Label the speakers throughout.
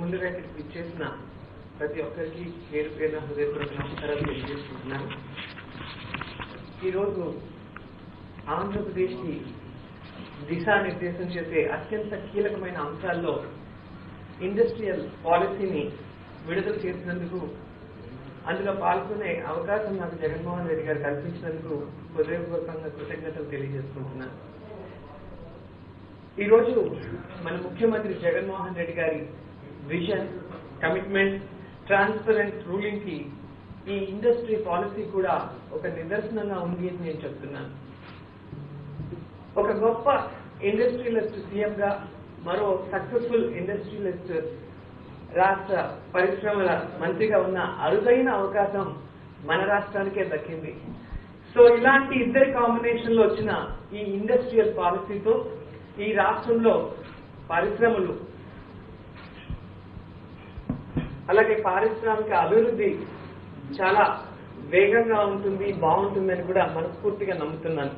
Speaker 1: ముందుగా ఇక్కడికి ఇచ్చేసిన ప్రతి ఒక్కరికి పేరు పేరున హృదయపూర్వక నమస్కారాలు తెలియజేసుకుంటున్నాను ఈరోజు ఆంధ్రప్రదేశ్కి దిశానిర్దేశం చేసే అత్యంత కీలకమైన అంశాల్లో ఇండస్ట్రియల్ పాలసీని విడుదల చేసినందుకు అందులో పాల్గొనే అవకాశం నాకు జగన్మోహన్ రెడ్డి గారు కల్పించినందుకు హృదయపూర్వకంగా కృతజ్ఞతలు తెలియజేసుకుంటున్నాను ఈరోజు మన ముఖ్యమంత్రి జగన్మోహన్ రెడ్డి గారి విజన్ కమిట్మెంట్ ట్రాన్స్పరెంట్ రూలింగ్ కి ఈ ఇండస్ట్రీ పాలసీ కూడా ఒక నిదర్శనంగా ఉంది అని నేను చెప్తున్నాను ఒక గొప్ప ఇండస్ట్రియలిస్ట్ సీఎం గా మరో సక్సెస్ఫుల్ ఇండస్ట్రియలిస్ట్ రాష్ట్ర పరిశ్రమల మంత్రిగా ఉన్న అరుదైన అవకాశం మన రాష్ట్రానికే దక్కింది సో ఇలాంటి ఇద్దరి కాంబినేషన్ లో వచ్చిన ఈ ఇండస్ట్రియల్ పాలసీతో ఈ రాష్ట్రంలో పరిశ్రమలు అలాగే పారిశ్రామిక అభివృద్ధి చాలా వేగంగా ఉంటుంది బాగుంటుందని కూడా మనస్ఫూర్తిగా నమ్ముతున్నాను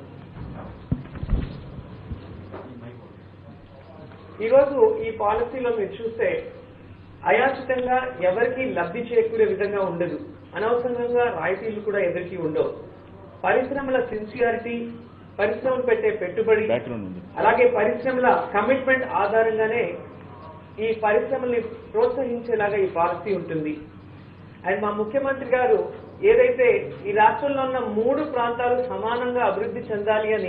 Speaker 1: ఈరోజు ఈ పాలసీలో మీరు చూస్తే అయాచితంగా ఎవరికి లబ్ధి చేకూరే విధంగా ఉండదు అనవసరంగా రాయితీలు కూడా ఎవరికి ఉండవు పరిశ్రమల సిన్సియారిటీ పరిశ్రమలు పెట్టే పెట్టుబడి
Speaker 2: బ్యాక్గ్రౌండ్ ఉంది
Speaker 1: అలాగే పరిశ్రమల కమిట్మెంట్ ఆధారంగానే ఈ పరిశ్రమల్ని ప్రోత్సహించేలాగా ఈ పాలసీ ఉంటుంది అండ్ మా ముఖ్యమంత్రి గారు ఏదైతే ఈ రాష్ట్రంలో ఉన్న మూడు ప్రాంతాలు సమానంగా అభివృద్ధి చెందాలి అని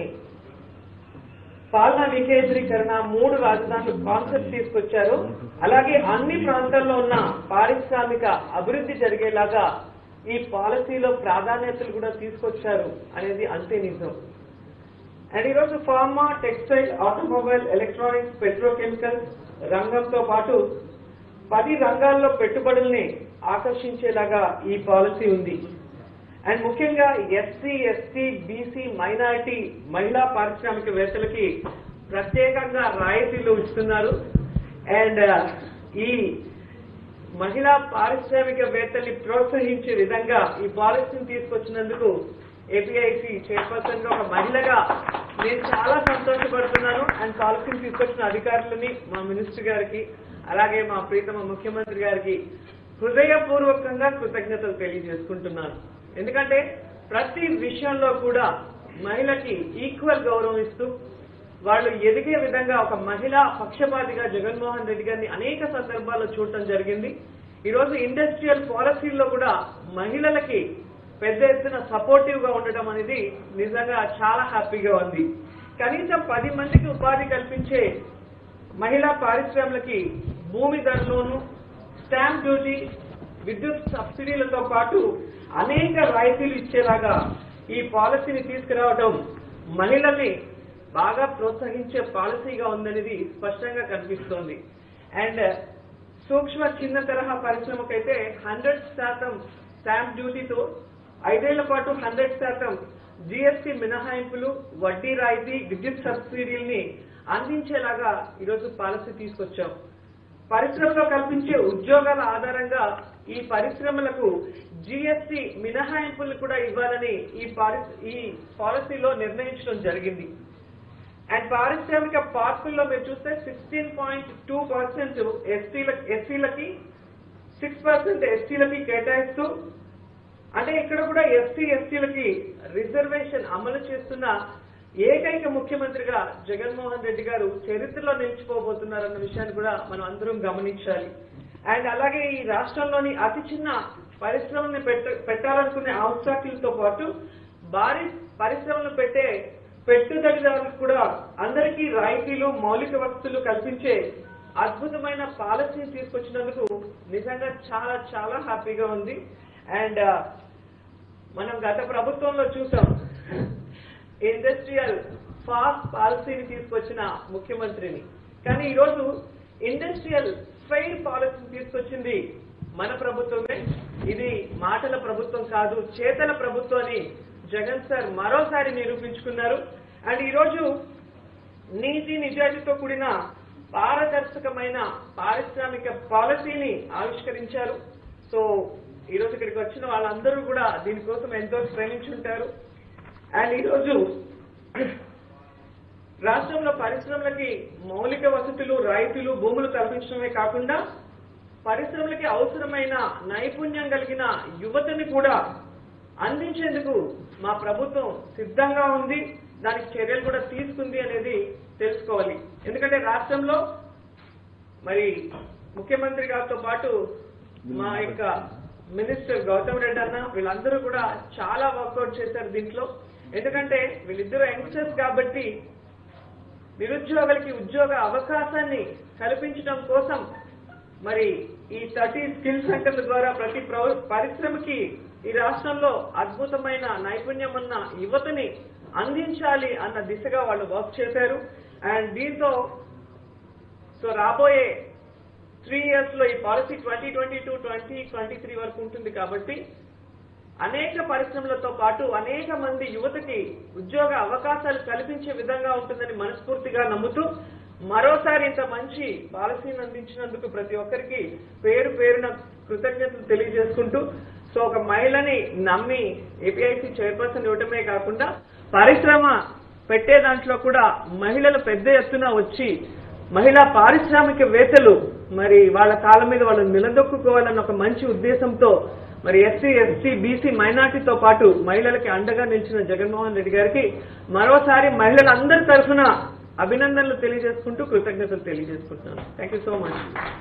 Speaker 1: పాలనా వికేంద్రీకరణ మూడు రాజధానులు కాన్సెప్ట్ తీసుకొచ్చారు అలాగే అన్ని ప్రాంతాల్లో ఉన్న పారిశ్రామిక అభివృద్ధి జరిగేలాగా ఈ పాలసీలో ప్రాధాన్యతలు కూడా తీసుకొచ్చారు అనేది అంతే నిజం అండ్ ఈరోజు pharma textile automobile electronics petrochemicals రంగంతో పాటు పది రంగాల్లో పెట్టుబడుల్ని ఆకర్షించేలాగా ఈ పాలసీ ఉంది అండ్ ముఖ్యంగా ఎస్సీ ఎస్టీ బీసీ మైనారిటీ మహిళా పారిశ్రామికవేత్తలకి ప్రత్యేకంగా రాయితీలు ఇస్తున్నారు అండ్ ఈ మహిళా పారిశ్రామికవేత్తల్ని ప్రోత్సహించే విధంగా ఈ పాలసీని తీసుకొచ్చినందుకు ఏపీఐసి చైర్పర్సన్ గా ఒక మహిళగా నేను చాలా సంతోషపడుతున్నాను అండ్ పాలసీని తీసుకొచ్చిన అధికారులని మా మినిస్టర్ గారికి అలాగే మా ప్రీతమ ముఖ్యమంత్రి గారికి హృదయపూర్వకంగా కృతజ్ఞతలు తెలియజేసుకుంటున్నాను ఎందుకంటే ప్రతి విషయంలో కూడా మహిళకి ఈక్వల్ గౌరవం ఇస్తూ వాళ్ళు ఎదిగే విధంగా ఒక మహిళా పక్షపాతిగా జగన్మోహన్ రెడ్డి గారిని అనేక సందర్భాల్లో చూడటం జరిగింది ఈరోజు ఇండస్ట్రియల్ పాలసీల్లో కూడా మహిళలకి పెద్ద ఎత్తున సపోర్టివ్ గా ఉండటం అనేది నిజంగా చాలా హ్యాపీగా ఉంది కనీసం పది మందికి ఉపాధి కల్పించే మహిళా పారిశ్రామికలకి భూమి ధరలోను స్టాంప్ డ్యూటీ విద్యుత్ సబ్సిడీలతో పాటు అనేక రాయితీలు ఇచ్చేలాగా ఈ పాలసీని తీసుకురావడం మహిళల్ని బాగా ప్రోత్సహించే పాలసీగా ఉందనేది స్పష్టంగా కనిపిస్తోంది అండ్ సూక్ష్మ చిన్న తరహా పరిశ్రమకైతే హండ్రెడ్ శాతం స్టాంప్ డ్యూటీతో ఐదేళ్ల పాటు హండ్రెడ్ శాతం జీఎస్టీ మినహాయింపులు వడ్డీ రాయితీ విద్యుత్ సబ్సిడీల్ని అందించేలాగా ఈరోజు పాలసీ తీసుకొచ్చాం పరిశ్రమలో కల్పించే ఉద్యోగాల ఆధారంగా ఈ పరిశ్రమలకు జీఎస్టీ మినహాయింపులు కూడా ఇవ్వాలని ఈ పారి- ఈ పాలసీలో నిర్ణయించడం జరిగింది అండ్ పారిశ్రామిక పార్కుల్లో మీరు చూస్తే సిక్స్టీన్ పాయింట్ టూ పర్సెంట్ ఎస్సీలకి సిక్స్ పర్సెంట్ ఎస్టీలకి కేటాయిస్తూ అంటే ఇక్కడ కూడా ఎస్సీ ఎస్టీలకి రిజర్వేషన్ అమలు చేస్తున్న ఏకైక ముఖ్యమంత్రిగా జగన్మోహన్ రెడ్డి గారు చరిత్రలో నిలిచిపోబోతున్నారన్న విషయాన్ని కూడా మనం అందరం గమనించాలి అండ్ అలాగే ఈ రాష్ట్రంలోని అతి చిన్న పరిశ్రమల్ని పెట్ట పెట్టాలనుకునే ఔత్సాక్యులతో పాటు భారీ పరిశ్రమలు పెట్టే పెట్టుబడిదారులకు కూడా అందరికీ రాయితీలు మౌలిక వసతులు కల్పించే అద్భుతమైన పాలసీ తీసుకొచ్చినందుకు నిజంగా చాలా చాలా హ్యాపీగా ఉంది అండ్ మనం గత ప్రభుత్వంలో చూసాం ఇండస్ట్రియల్ ఫాస్ట్ పాలసీని తీసుకొచ్చిన ముఖ్యమంత్రిని కానీ ఈరోజు ఇండస్ట్రియల్ ఫెయిర్ పాలసీని తీసుకొచ్చింది మన ప్రభుత్వమే ఇది మాటల ప్రభుత్వం కాదు చేతల ప్రభుత్వం అని జగన్ సార్ మరోసారి నిరూపించుకున్నారు అండ్ ఈరోజు నీతి నిజాయితీతో కూడిన పారదర్శకమైన పారిశ్రామిక పాలసీని ఆవిష్కరించారు సో ఈరోజు ఇక్కడికి వచ్చిన వాళ్ళందరూ కూడా దీనికోసం ఎంతో శ్రమించుంటారు అండ్ ఈరోజు రాష్ట్రంలో పరిశ్రమలకి మౌలిక వసతులు రాయితీలు భూములు కల్పించడమే కాకుండా పరిశ్రమలకి అవసరమైన నైపుణ్యం కలిగిన యువతని కూడా అందించేందుకు మా ప్రభుత్వం సిద్ధంగా ఉంది దానికి చర్యలు కూడా తీసుకుంది అనేది తెలుసుకోవాలి ఎందుకంటే రాష్ట్రంలో మరి ముఖ్యమంత్రి గారితో పాటు మా యొక్క మినిస్టర్ గౌతమ్ రెడ్డి అన్న వీళ్ళందరూ కూడా చాలా వర్కౌట్ చేశారు దీంట్లో ఎందుకంటే వీళ్ళిద్దరూ యంగ్స్టర్స్ కాబట్టి నిరుద్యోగులకి ఉద్యోగ అవకాశాన్ని కల్పించడం కోసం మరి ఈ థర్టీ స్కిల్ సెంటర్ల ద్వారా ప్రతి ప్రవ- పరిశ్రమకి ఈ రాష్ట్రంలో అద్భుతమైన నైపుణ్యం ఉన్న యువతని అందించాలి అన్న దిశగా వాళ్ళు వర్క్ చేశారు అండ్ దీంతో సో రాబోయే త్రీ ఇయర్స్ లో ఈ policy twenty twenty two twenty twenty three వరకు ఉంటుంది కాబట్టి అనేక పరిశ్రమలతో పాటు అనేక మంది యువతకి ఉద్యోగ అవకాశాలు కల్పించే విధంగా ఉంటుందని మనస్ఫూర్తిగా నమ్ముతూ మరోసారి ఇంత మంచి పాలసీని అందించినందుకు ప్రతి ఒక్కరికి పేరు పేరున కృతజ్ఞతలు తెలియజేసుకుంటూ సో ఒక మహిళని నమ్మి ఏపీఐసి చైర్పర్సన్ ఇవ్వటమే కాకుండా పరిశ్రమ పెట్టే దాంట్లో కూడా మహిళలు పెద్ద ఎత్తున వచ్చి మహిళా పారిశ్రామికవేత్తలు మరి వాళ్ళ కాళ్ళ మీద వాళ్ళు నిలదొక్కుకోవాలన్న ఒక మంచి ఉద్దేశంతో మరి ఎస్సీ ఎస్టీ బీసీ మైనార్టీతో పాటు మహిళలకి అండగా నిలిచిన జగన్మోహన్ రెడ్డి గారికి మరోసారి మహిళలందరి తరఫున అభినందనలు తెలియజేసుకుంటూ కృతజ్ఞతలు తెలియజేసుకుంటున్నాను థ్యాంక్ యూ సో మచ్